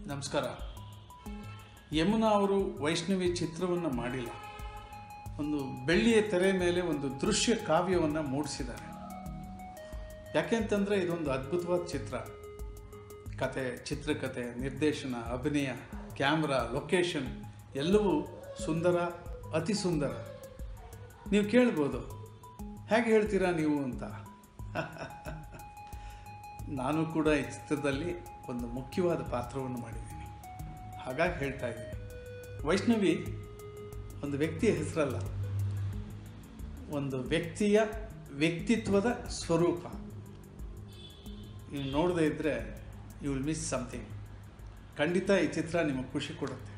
ನಮಸ್ಕಾರ ಯಮುನಾ ಅವರು ವೈಷ್ಣವಿ ಚಿತ್ರವನ್ನು ಮಾಡಿಲ್ಲ ಒಂದು ಬೆಳ್ಳಿಯ ತೆರೆ ಮೇಲೆ ಒಂದು ದೃಶ್ಯ ಕಾವ್ಯವನ್ನು ಮೂಡಿಸಿದ್ದಾರೆ ಯಾಕೆಂತಂದರೆ ಇದೊಂದು ಅದ್ಭುತವಾದ ಚಿತ್ರ ಕತೆ ಚಿತ್ರಕಥೆ ನಿರ್ದೇಶನ ಅಭಿನಯ ಕ್ಯಾಮ್ರಾ ಲೊಕೇಶನ್ ಎಲ್ಲವೂ ಸುಂದರ ಅತಿ ಸುಂದರ ನೀವು ಕೇಳ್ಬೋದು ಹೇಗೆ ಹೇಳ್ತೀರಾ ನೀವು ಅಂತ ನಾನು ಕೂಡ ಈ ಚಿತ್ರದಲ್ಲಿ ಒಂದು ಮುಖ್ಯವಾದ ಪಾತ್ರವನ್ನು ಮಾಡಿದ್ದೀನಿ ಹಾಗಾಗಿ ಹೇಳ್ತಾ ಇದ್ದೀನಿ ವೈಷ್ಣವಿ ಒಂದು ವ್ಯಕ್ತಿಯ ಹೆಸರಲ್ಲ ಒಂದು ವ್ಯಕ್ತಿಯ ವ್ಯಕ್ತಿತ್ವದ ಸ್ವರೂಪ ನೀವು ನೋಡದೇ ಇದ್ದರೆ ಯು ವಿಲ್ ಮಿಸ್ ಸಮಥಿಂಗ್ ಖಂಡಿತ ಈ ಚಿತ್ರ ನಿಮಗೆ ಖುಷಿ ಕೊಡುತ್ತೆ